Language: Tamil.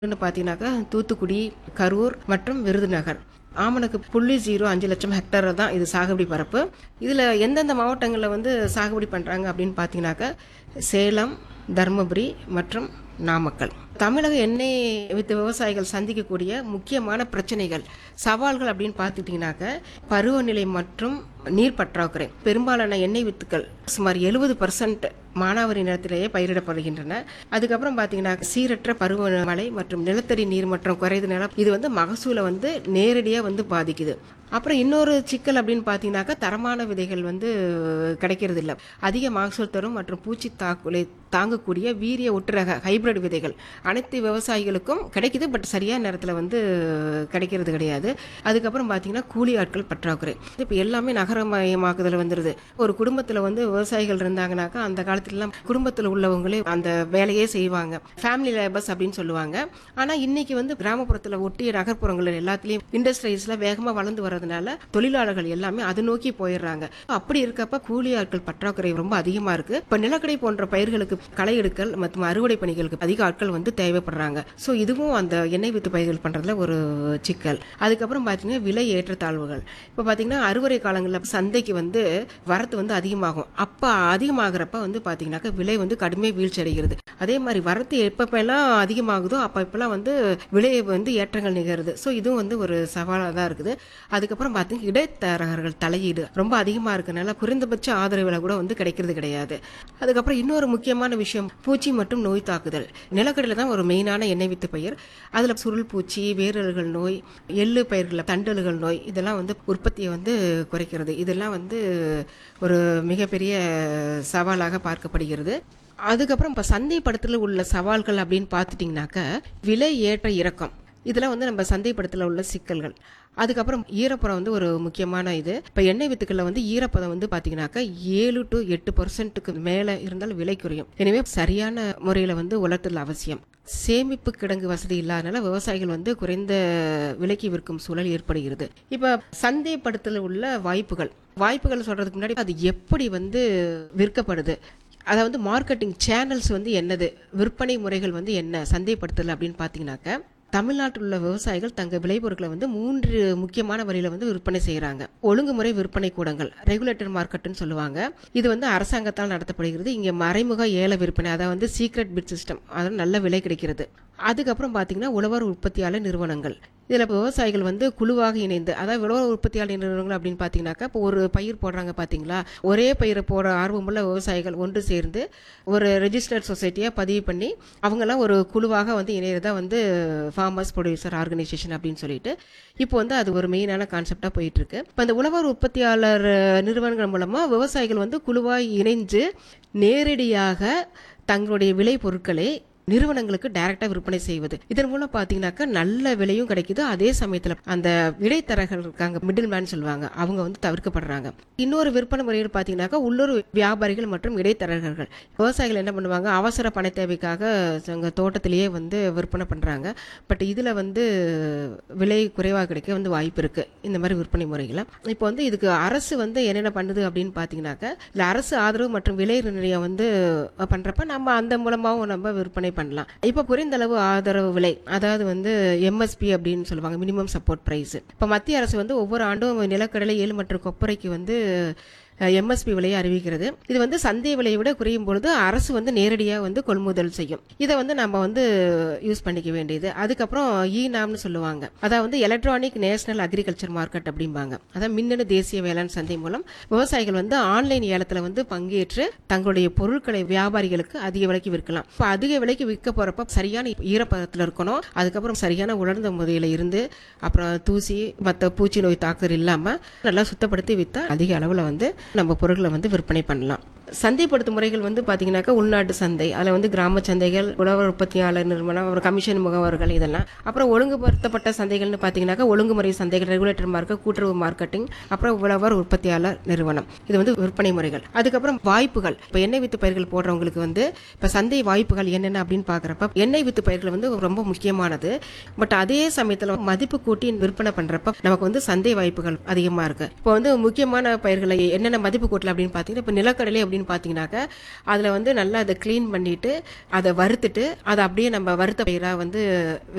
பார்த்தீங்கன்னாக்கா தூத்துக்குடி கரூர் மற்றும் விருதுநகர் ஆமணக்கு புள்ளி ஜீரோ அஞ்சு லட்சம் ஹெக்டர் தான் இது சாகுபடி பரப்பு இதில் எந்தெந்த மாவட்டங்களில் வந்து சாகுபடி பண்ணுறாங்க அப்படின்னு பார்த்தீங்கன்னாக்கா சேலம் தருமபுரி மற்றும் நாமக்கல் தமிழக எண்ணெய் வித்து விவசாயிகள் சந்திக்கக்கூடிய முக்கியமான பிரச்சனைகள் சவால்கள் அப்படின்னு பார்த்துட்டிங்கனாக்க பருவநிலை மற்றும் நீர் பற்றாக்குறை பெரும்பாலான எண்ணெய் வித்துக்கள் சுமார் எழுபது பர்சன்ட் மானாவாரி நிலத்திலேயே பயிரிடப்படுகின்றன அதுக்கப்புறம் பார்த்தீங்கன்னா சீரற்ற பருவமழை மற்றும் நிலத்தடி நீர் மற்றும் குறைந்த நிலம் இது வந்து மகசூலை வந்து நேரடியாக வந்து பாதிக்குது அப்புறம் இன்னொரு சிக்கல் அப்படின்னு பார்த்தீங்கன்னாக்கா தரமான விதைகள் வந்து கிடைக்கிறது இல்லை அதிக மகசூல் தரும் மற்றும் பூச்சி தாக்குலை தாங்கக்கூடிய வீரிய ஒட்டுரக ஹைபிரிட் விதைகள் அனைத்து விவசாயிகளுக்கும் கிடைக்குது பட் சரியான நேரத்தில் வந்து கிடைக்கிறது கிடையாது அதுக்கப்புறம் பார்த்தீங்கன்னா கூலி ஆட்கள் பற்றாக்குறை இப்போ எல்லாமே நகரமயமாக்குதல் வந்துடுது ஒரு குடும்பத்தில் வந்து விவசாயிகள் இருந்தாங்கனாக்கா அந்த காலத்துலலாம் குடும்பத்தில் உள்ளவங்களே அந்த வேலையே செய்வாங்க ஃபேமிலி லேபர்ஸ் அப்படின்னு சொல்லுவாங்க ஆனால் இன்னைக்கு வந்து கிராமப்புறத்தில் ஒட்டிய நகர்ப்புறங்கள் எல்லாத்துலேயும் இண்டஸ்ட்ரீஸில் வேகமாக வளர்ந்து வரதுனால தொழிலாளர்கள் எல்லாமே அதை நோக்கி போயிடுறாங்க அப்படி இருக்கப்ப கூலி ஆட்கள் பற்றாக்குறை ரொம்ப அதிகமாக இருக்கு இப்போ நிலக்கடை போன்ற பயிர்களுக்கு களை எடுக்கல் மற்றும் அறுவடை பணிகளுக்கு அதிக ஆட்கள் வந்து தேவைப்படுறாங்க ஸோ இதுவும் அந்த எண்ணெய் வித்து பயிர்கள் பண்ணுறதுல ஒரு சிக்கல் அதுக்கப்புறம் பார்த்தீங்கன்னா விலை ஏற்றத்தாழ்வுகள் இப்போ பார்த்தீங்கன்னா அறுவடை காலங்களில் சந்தைக்கு வந்து வரத்து வந்து அதிகமாகும் அப்போ அதிகமாகிறப்ப வந்து பார்த்தீங்கன்னாக்கா விலை வந்து கடுமையாக வீழ்ச்சி அடைகிறது அதே மாதிரி வரத்து எப்பப்பெல்லாம் அதிகமாகுதோ அப்போ இப்பெல்லாம் வந்து விலை வந்து ஏற்றங்கள் நிகழுது ஸோ இதுவும் வந்து ஒரு சவாலாக தான் இருக்குது அதுக்கப்புறம் பார்த்தீங்கன்னா இடைத்தரகர்கள் தலையீடு ரொம்ப அதிகமாக இருக்கனால குறைந்தபட்ச ஆதரவு விலை கூட வந்து கிடைக்கிறது கிடையாது அதுக்கப்புறம் இன்னொரு முக்கியமான விஷயம் பூச்சி மற்றும் நோய் தாக்குதல் நிலக்கடலை தான் ஒரு மெயினான எண்ணெய் வித்து பயிர் அதில் சுருள் பூச்சி வேரல்கள் நோய் எள்ளு பயிர்களில் தண்டல்கள் நோய் இதெல்லாம் வந்து உற்பத்தியை வந்து குறைக்கிறது இதெல்லாம் வந்து ஒரு மிகப்பெரிய சவாலாக பார்க்கப்படுகிறது அதுக்கப்புறம் இப்போ சந்தைப்படுத்தல உள்ள சவால்கள் அப்படின்னு பார்த்துட்டிங்கனாக்க விலை ஏற்ற இறக்கம் இதெல்லாம் வந்து நம்ம சந்தைப்படுத்தல உள்ள சிக்கல்கள் அதுக்கப்புறம் ஈரப்பதம் வந்து ஒரு முக்கியமான இது இப்போ எண்ணெய் வித்துக்களில் வந்து ஈரப்பதம் வந்து பார்த்தீங்கன்னாக்கா ஏழு டு எட்டு பர்சன்ட்டுக்கு மேலே இருந்தால் விலை குறையும் எனவே சரியான முறையில் வந்து உலர்த்தல் அவசியம் சேமிப்பு கிடங்கு வசதி இல்லாதனால விவசாயிகள் வந்து குறைந்த விலைக்கு விற்கும் சூழல் ஏற்படுகிறது இப்போ சந்தைப்படுத்தல உள்ள வாய்ப்புகள் வாய்ப்புகள் சொல்றதுக்கு முன்னாடி அது எப்படி வந்து விற்கப்படுது அதை வந்து மார்க்கெட்டிங் சேனல்ஸ் வந்து என்னது விற்பனை முறைகள் வந்து என்ன சந்தைப்படுத்தல் அப்படின்னு பார்த்தீங்கன்னாக்க தமிழ்நாட்டில் உள்ள விவசாயிகள் தங்கள் விளைபொருட்களை வந்து மூன்று முக்கியமான வழியில் வந்து விற்பனை செய்கிறாங்க ஒழுங்குமுறை விற்பனை கூடங்கள் ரெகுலேட்டர் மார்க்கெட்டுன்னு சொல்லுவாங்க இது வந்து அரசாங்கத்தால் நடத்தப்படுகிறது இங்கே மறைமுக ஏல விற்பனை அதாவது வந்து சீக்ரெட் பிட் சிஸ்டம் அதாவது நல்ல விலை கிடைக்கிறது அதுக்கப்புறம் பார்த்தீங்கன்னா உழவர் உற்பத்தியாளர் நிறுவனங்கள் இதில் விவசாயிகள் வந்து குழுவாக இணைந்து அதாவது உழவர் உற்பத்தியாளர் நிறுவனங்கள் அப்படின்னு பார்த்தீங்கன்னாக்கா இப்போ ஒரு பயிர் போடுறாங்க பார்த்தீங்களா ஒரே பயிரை போட ஆர்வமுள்ள விவசாயிகள் ஒன்று சேர்ந்து ஒரு ரெஜிஸ்டர்ட் சொசைட்டியாக பதிவு பண்ணி அவங்கெல்லாம் ஒரு குழுவாக வந்து இணையறதா வந்து ஃபார்மர்ஸ் ப்ரொடியூசர் ஆர்கனைசேஷன் அப்படின்னு சொல்லிட்டு இப்போ வந்து அது ஒரு மெயினான கான்செப்டாக போயிட்டு இருக்கு இப்போ அந்த உழவர் உற்பத்தியாளர் நிறுவனங்கள் மூலமாக விவசாயிகள் வந்து குழுவாக இணைஞ்சு நேரடியாக தங்களுடைய விளை பொருட்களை நிறுவனங்களுக்கு டைரக்டா விற்பனை செய்வது இதன் மூலம் பாத்தீங்கன்னாக்கா நல்ல விலையும் கிடைக்குது அதே சமயத்துல அந்த இடைத்தரகர்கள் இருக்காங்க மிடில் மேன் சொல்லுவாங்க அவங்க வந்து தவிர்க்கப்படுறாங்க இன்னொரு விற்பனை முறையில் பாத்தீங்கன்னாக்கா உள்ளூர் வியாபாரிகள் மற்றும் இடைத்தரகர்கள் விவசாயிகள் என்ன பண்ணுவாங்க அவசர பண தேவைக்காக எங்க தோட்டத்திலேயே வந்து விற்பனை பண்றாங்க பட் இதுல வந்து விலை குறைவாக கிடைக்க வந்து வாய்ப்பு இருக்கு இந்த மாதிரி விற்பனை முறைகளை இப்போ வந்து இதுக்கு அரசு வந்து என்னென்ன பண்ணுது அப்படின்னு பாத்தீங்கன்னாக்கா இல்ல அரசு ஆதரவு மற்றும் விலை நிர்ணயம் வந்து பண்றப்ப நம்ம அந்த மூலமாவும் நம்ம விற்பனை பண்ணலாம் இப்போ குறைந்த அளவு ஆதரவு விலை அதாவது வந்து எம்எஸ்பி அப்படின்னு சொல்லுவாங்க மினிமம் சப்போர்ட் பிரைஸ் இப்போ மத்திய அரசு வந்து ஒவ்வொரு ஆண்டும் நிலக்கடலை ஏழு மற்றும் கொப்பரைக்கு வந்து எம்எஸ்பி விலையை அறிவிக்கிறது இது வந்து சந்தை விலையை விட குறையும் பொழுது அரசு வந்து நேரடியாக வந்து கொள்முதல் செய்யும் இதை வந்து நம்ம வந்து யூஸ் பண்ணிக்க வேண்டியது அதுக்கப்புறம் இ நாம்னு சொல்லுவாங்க அதாவது வந்து எலக்ட்ரானிக் நேஷனல் அக்ரிகல்ச்சர் மார்க்கெட் அப்படிம்பாங்க அதாவது மின்னணு தேசிய வேளாண் சந்தை மூலம் விவசாயிகள் வந்து ஆன்லைன் ஏலத்தில் வந்து பங்கேற்று தங்களுடைய பொருட்களை வியாபாரிகளுக்கு அதிக விலைக்கு விற்கலாம் இப்போ அதிக விலைக்கு விற்க போறப்ப சரியான ஈரப்பதத்தில் இருக்கணும் அதுக்கப்புறம் சரியான உலர்ந்த முறையில் இருந்து அப்புறம் தூசி மற்ற பூச்சி நோய் தாக்குதல் இல்லாமல் நல்லா சுத்தப்படுத்தி விற்றா அதிக அளவில் வந்து நம்ம பொருட்களை வந்து விற்பனை பண்ணலாம் சந்தைப்படுத்தும் முறைகள் வந்து பார்த்தீங்கன்னாக்கா உள்நாட்டு சந்தை அதில் வந்து கிராம சந்தைகள் உழவர் உற்பத்தியாளர் நிறுவனம் அப்புறம் கமிஷன் முகவர்கள் இதெல்லாம் அப்புறம் ஒழுங்குபடுத்தப்பட்ட சந்தைகள்னு பார்த்தீங்கன்னாக்கா ஒழுங்குமுறை சந்தைகள் ரெகுலேட்டர் மார்க்கெட் கூட்டுறவு மார்க்கெட்டிங் அப்புறம் உழவர் உற்பத்தியாளர் நிறுவனம் இது வந்து விற்பனை முறைகள் அதுக்கப்புறம் வாய்ப்புகள் இப்போ எண்ணெய் வித்து பயிர்கள் போடுறவங்களுக்கு வந்து இப்போ சந்தை வாய்ப்புகள் என்னென்ன அப்படின்னு பார்க்குறப்ப எண்ணெய் வித்து பயிர்கள் வந்து ரொம்ப முக்கியமானது பட் அதே சமயத்தில் மதிப்பு கூட்டி விற்பனை பண்ணுறப்ப நமக்கு வந்து சந்தை வாய்ப்புகள் அதிகமாக இருக்கு இப்போ வந்து முக்கியமான பயிர்களை என்னென்ன மதிப்பு கூட்டல அப்படின்னு பார்த்தீங்கன்னா இப்போ நிலக்கடலை அப்படின்னு பார்த்தீங்கன்னாக்கா அதில் வந்து நல்லா அதை க்ளீன் பண்ணிட்டு அதை வறுத்துட்டு அதை அப்படியே நம்ம வறுத்த பயிராக வந்து